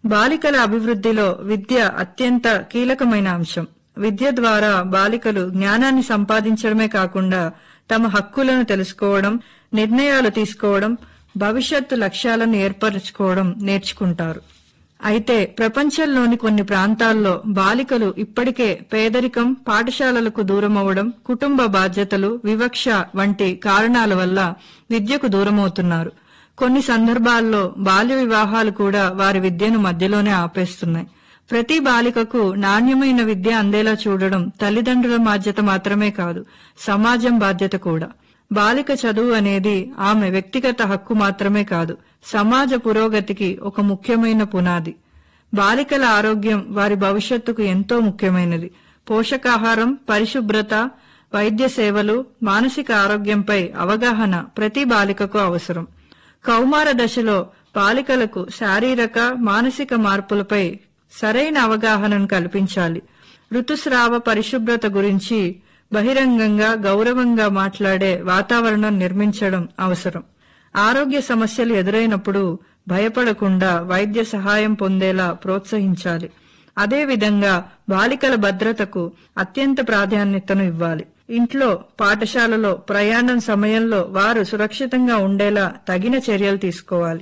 బాలికల అభివృద్ధిలో విద్య అత్యంత కీలకమైన అంశం విద్య ద్వారా బాలికలు జ్ఞానాన్ని సంపాదించడమే కాకుండా తమ హక్కులను తెలుసుకోవడం నిర్ణయాలు తీసుకోవడం భవిష్యత్తు లక్ష్యాలను ఏర్పరచుకోవడం నేర్చుకుంటారు అయితే ప్రపంచంలోని కొన్ని ప్రాంతాల్లో బాలికలు ఇప్పటికే పేదరికం పాఠశాలలకు దూరమవడం కుటుంబ బాధ్యతలు వివక్ష వంటి కారణాల వల్ల విద్యకు దూరమవుతున్నారు కొన్ని సందర్భాల్లో బాల్య వివాహాలు కూడా వారి విద్యను మధ్యలోనే ఆపేస్తున్నాయి ప్రతి బాలికకు నాణ్యమైన విద్య అందేలా చూడడం తల్లిదండ్రుల బాధ్యత మాత్రమే కాదు సమాజం బాధ్యత కూడా బాలిక చదువు అనేది ఆమె వ్యక్తిగత హక్కు మాత్రమే కాదు సమాజ పురోగతికి ఒక ముఖ్యమైన పునాది బాలికల ఆరోగ్యం వారి భవిష్యత్తుకు ఎంతో ముఖ్యమైనది పోషకాహారం పరిశుభ్రత వైద్య సేవలు మానసిక ఆరోగ్యంపై అవగాహన ప్రతి బాలికకు అవసరం కౌమార దశలో బాలికలకు శారీరక మానసిక మార్పులపై సరైన అవగాహనను కల్పించాలి ఋతుస్రావ పరిశుభ్రత గురించి బహిరంగంగా గౌరవంగా మాట్లాడే వాతావరణం నిర్మించడం అవసరం ఆరోగ్య సమస్యలు ఎదురైనప్పుడు భయపడకుండా వైద్య సహాయం పొందేలా ప్రోత్సహించాలి అదేవిధంగా బాలికల భద్రతకు అత్యంత ప్రాధాన్యతను ఇవ్వాలి ఇంట్లో పాఠశాలలో ప్రయాణం సమయంలో వారు సురక్షితంగా ఉండేలా తగిన చర్యలు తీసుకోవాలి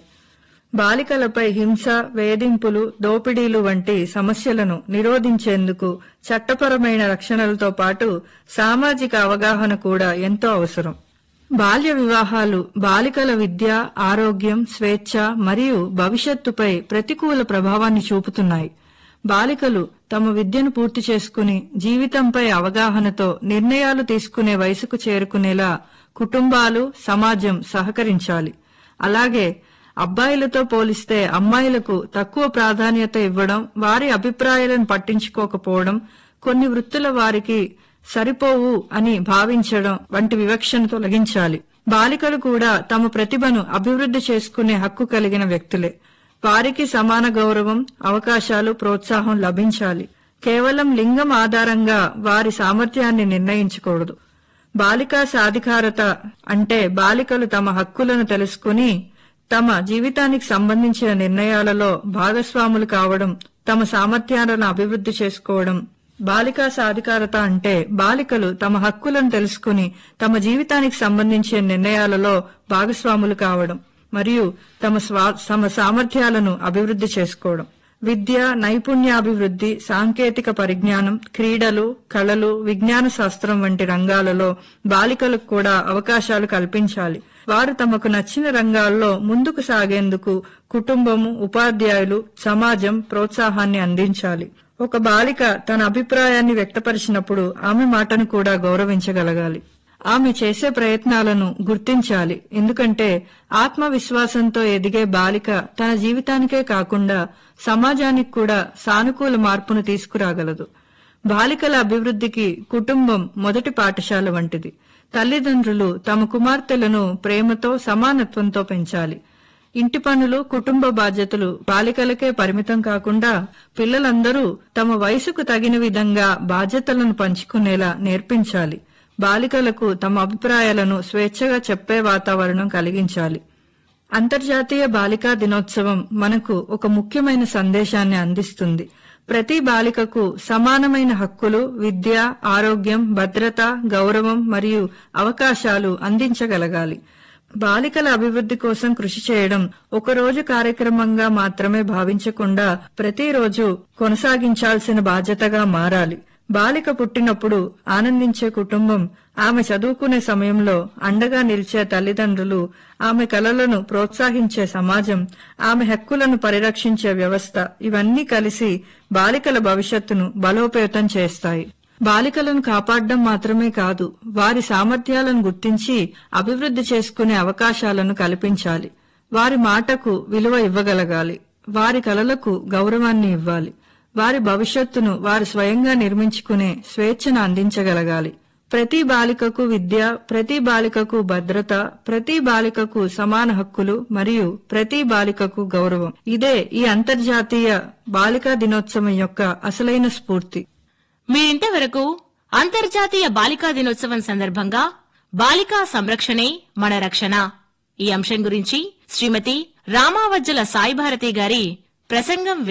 బాలికలపై హింస వేధింపులు దోపిడీలు వంటి సమస్యలను నిరోధించేందుకు చట్టపరమైన రక్షణలతో పాటు సామాజిక అవగాహన కూడా ఎంతో అవసరం బాల్య వివాహాలు బాలికల విద్య ఆరోగ్యం స్వేచ్ఛ మరియు భవిష్యత్తుపై ప్రతికూల ప్రభావాన్ని చూపుతున్నాయి బాలికలు తమ విద్యను పూర్తి చేసుకుని జీవితంపై అవగాహనతో నిర్ణయాలు తీసుకునే వయసుకు చేరుకునేలా కుటుంబాలు సమాజం సహకరించాలి అలాగే అబ్బాయిలతో పోలిస్తే అమ్మాయిలకు తక్కువ ప్రాధాన్యత ఇవ్వడం వారి అభిప్రాయాలను పట్టించుకోకపోవడం కొన్ని వృత్తుల వారికి సరిపోవు అని భావించడం వంటి వివక్షను తొలగించాలి బాలికలు కూడా తమ ప్రతిభను అభివృద్ధి చేసుకునే హక్కు కలిగిన వ్యక్తులే వారికి సమాన గౌరవం అవకాశాలు ప్రోత్సాహం లభించాలి కేవలం లింగం ఆధారంగా వారి సామర్థ్యాన్ని నిర్ణయించకూడదు బాలికా సాధికారత అంటే బాలికలు తమ హక్కులను తెలుసుకుని తమ జీవితానికి సంబంధించిన నిర్ణయాలలో భాగస్వాములు కావడం తమ సామర్థ్యాలను అభివృద్ధి చేసుకోవడం బాలికా సాధికారత అంటే బాలికలు తమ హక్కులను తెలుసుకుని తమ జీవితానికి సంబంధించిన నిర్ణయాలలో భాగస్వాములు కావడం మరియు తమ స్వా తమ సామర్థ్యాలను అభివృద్ధి చేసుకోవడం విద్య నైపుణ్యాభివృద్ధి సాంకేతిక పరిజ్ఞానం క్రీడలు కళలు విజ్ఞాన శాస్త్రం వంటి రంగాలలో బాలికలకు కూడా అవకాశాలు కల్పించాలి వారు తమకు నచ్చిన రంగాల్లో ముందుకు సాగేందుకు కుటుంబము ఉపాధ్యాయులు సమాజం ప్రోత్సాహాన్ని అందించాలి ఒక బాలిక తన అభిప్రాయాన్ని వ్యక్తపరిచినప్పుడు ఆమె మాటను కూడా గౌరవించగలగాలి ఆమె చేసే ప్రయత్నాలను గుర్తించాలి ఎందుకంటే ఆత్మవిశ్వాసంతో ఎదిగే బాలిక తన జీవితానికే కాకుండా సమాజానికి కూడా సానుకూల మార్పును తీసుకురాగలదు బాలికల అభివృద్ధికి కుటుంబం మొదటి పాఠశాల వంటిది తల్లిదండ్రులు తమ కుమార్తెలను ప్రేమతో సమానత్వంతో పెంచాలి ఇంటి పనులు కుటుంబ బాధ్యతలు బాలికలకే పరిమితం కాకుండా పిల్లలందరూ తమ వయసుకు తగిన విధంగా బాధ్యతలను పంచుకునేలా నేర్పించాలి బాలికలకు తమ అభిప్రాయాలను స్వేచ్ఛగా చెప్పే వాతావరణం కలిగించాలి అంతర్జాతీయ బాలికా దినోత్సవం మనకు ఒక ముఖ్యమైన సందేశాన్ని అందిస్తుంది ప్రతి బాలికకు సమానమైన హక్కులు విద్య ఆరోగ్యం భద్రత గౌరవం మరియు అవకాశాలు అందించగలగాలి బాలికల అభివృద్ధి కోసం కృషి చేయడం ఒక రోజు కార్యక్రమంగా మాత్రమే భావించకుండా ప్రతిరోజు కొనసాగించాల్సిన బాధ్యతగా మారాలి బాలిక పుట్టినప్పుడు ఆనందించే కుటుంబం ఆమె చదువుకునే సమయంలో అండగా నిలిచే తల్లిదండ్రులు ఆమె కలలను ప్రోత్సహించే సమాజం ఆమె హక్కులను పరిరక్షించే వ్యవస్థ ఇవన్నీ కలిసి బాలికల భవిష్యత్తును బలోపేతం చేస్తాయి బాలికలను కాపాడడం మాత్రమే కాదు వారి సామర్థ్యాలను గుర్తించి అభివృద్ధి చేసుకునే అవకాశాలను కల్పించాలి వారి మాటకు విలువ ఇవ్వగలగాలి వారి కలలకు గౌరవాన్ని ఇవ్వాలి వారి భవిష్యత్తును వారు స్వయంగా నిర్మించుకునే స్వేచ్ఛను అందించగలగాలి ప్రతి బాలికకు విద్య ప్రతి బాలికకు భద్రత ప్రతి బాలికకు సమాన హక్కులు మరియు ప్రతి బాలికకు గౌరవం ఇదే ఈ అంతర్జాతీయ బాలికా దినోత్సవం యొక్క అసలైన స్ఫూర్తి మీరింతవరకు అంతర్జాతీయ బాలికా దినోత్సవం సందర్భంగా బాలికా సంరక్షణే మన రక్షణ ఈ అంశం గురించి శ్రీమతి రామావజ్జల సాయిభారతి గారి ప్రసంగం